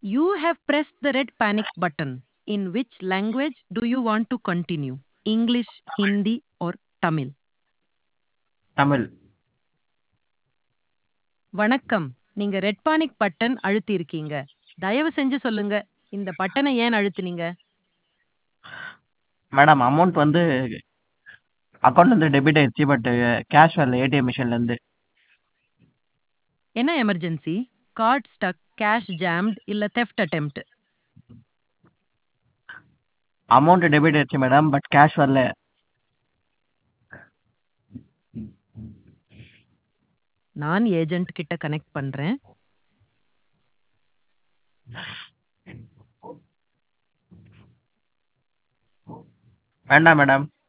You have pressed the red panic button. In which language do you want to continue? English, Hindi, or Tamil? Tamil வணக்கம் நீங்க red panic button அழுத்தி இருக்கீங்க தயவு செஞ்சு சொல்லுங்க இந்த பட்டனை ஏன் அழுத்துனீங்க மேடம் அமௌண்ட் வந்து அக்கௌண்ட்லேருந்து டெபிட் ஆயிடுச்சு பட் கேஷ் வரல ஏடிஎம் மிஷின்லேருந்து என்ன emergency card stuck cash jammed இல்ல தெஃப்ட் அட்டெம்ப்ட் அமௌண்ட் டெபிட் ஆயிடுச்சு மேடம் பட் கேஷ் வரல நான் ஏஜென்ட் கிட்ட கனெக்ட் பண்றேன் வேண்டாம் மேடம்